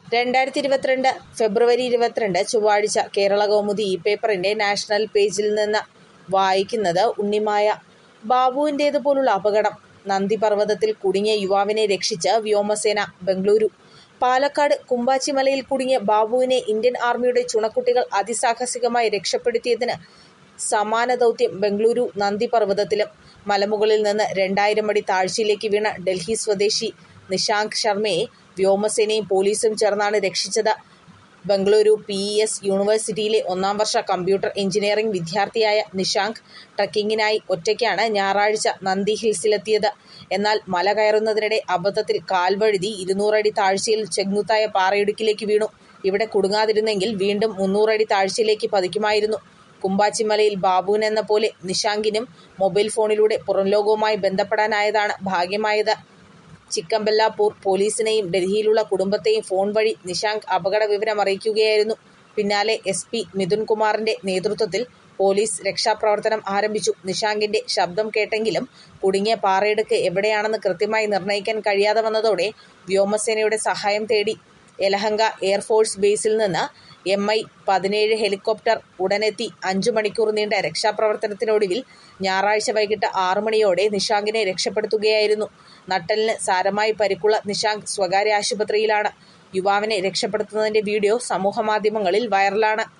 രണ്ടായിരത്തി ഇരുപത്തിരണ്ട് ഫെബ്രുവരി ഇരുപത്തിരണ്ട് ചൊവ്വാഴ്ച കേരള കൗമുദി ഇ പേപ്പറിന്റെ നാഷണൽ പേജിൽ നിന്ന് വായിക്കുന്നത് ഉണ്ണിമായ ബാബുവിൻ്റേതുപോലുള്ള അപകടം നന്ദിപർവ്വതത്തിൽ കുടുങ്ങിയ യുവാവിനെ രക്ഷിച്ച് വ്യോമസേന ബംഗളൂരു പാലക്കാട് കുമ്പാച്ചിമലയിൽ കുടുങ്ങിയ ബാബുവിനെ ഇന്ത്യൻ ആർമിയുടെ ചുണക്കുട്ടികൾ അതിസാഹസികമായി രക്ഷപ്പെടുത്തിയതിന് സമാന ദൗത്യം ബംഗളൂരു നന്ദിപർവ്വതത്തിലും മലമുകളിൽ നിന്ന് രണ്ടായിരം അടി താഴ്ചയിലേക്ക് വീണ ഡൽഹി സ്വദേശി നിശാങ്ക് ശർമ്മയെ വ്യോമസേനയും പോലീസും ചേർന്നാണ് രക്ഷിച്ചത് ബംഗളൂരു പി ഇ എസ് യൂണിവേഴ്സിറ്റിയിലെ ഒന്നാം വർഷ കമ്പ്യൂട്ടർ എഞ്ചിനീയറിംഗ് വിദ്യാർത്ഥിയായ നിശാങ്ക് ട്രക്കിങ്ങിനായി ഒറ്റയ്ക്കാണ് ഞായറാഴ്ച നന്ദി ഹിൽസിലെത്തിയത് എന്നാൽ മല കയറുന്നതിനിടെ അബദ്ധത്തിൽ കാൽവഴുതി ഇരുന്നൂറടി താഴ്ചയിൽ ചെങ്കുത്തായ പാറയിടുക്കിലേക്ക് വീണു ഇവിടെ കുടുങ്ങാതിരുന്നെങ്കിൽ വീണ്ടും മുന്നൂറടി താഴ്ചയിലേക്ക് പതിക്കുമായിരുന്നു കുമ്പാച്ചിമലയിൽ ബാബുവിനെന്ന പോലെ നിശാങ്കിനും മൊബൈൽ ഫോണിലൂടെ പുറംലോകവുമായി ബന്ധപ്പെടാനായതാണ് ഭാഗ്യമായത് ചിക്കമ്പല്ലാപൂർ പോലീസിനെയും ഡൽഹിയിലുള്ള കുടുംബത്തെയും ഫോൺ വഴി നിശാങ്ക് അപകട വിവരം അറിയിക്കുകയായിരുന്നു പിന്നാലെ എസ് പി മിഥുൻ കുമാറിന്റെ നേതൃത്വത്തിൽ പോലീസ് രക്ഷാപ്രവർത്തനം ആരംഭിച്ചു നിശാങ്കിന്റെ ശബ്ദം കേട്ടെങ്കിലും കുടുങ്ങിയ പാറയിടുക്ക് എവിടെയാണെന്ന് കൃത്യമായി നിർണ്ണയിക്കാൻ കഴിയാതെ വന്നതോടെ വ്യോമസേനയുടെ സഹായം തേടി യലഹങ്ക എയർഫോഴ്സ് ബേസിൽ നിന്ന് എം ഐ പതിനേഴ് ഹെലികോപ്റ്റർ ഉടനെത്തി അഞ്ചു മണിക്കൂർ നീണ്ട രക്ഷാപ്രവർത്തനത്തിനൊടുവിൽ ഞായറാഴ്ച വൈകിട്ട് ആറു മണിയോടെ നിശാങ്കിനെ രക്ഷപ്പെടുത്തുകയായിരുന്നു നട്ടലിന് സാരമായി പരിക്കുള്ള നിശാങ്ക് സ്വകാര്യ ആശുപത്രിയിലാണ് യുവാവിനെ രക്ഷപ്പെടുത്തുന്നതിന്റെ വീഡിയോ സമൂഹമാധ്യമങ്ങളിൽ വൈറലാണ്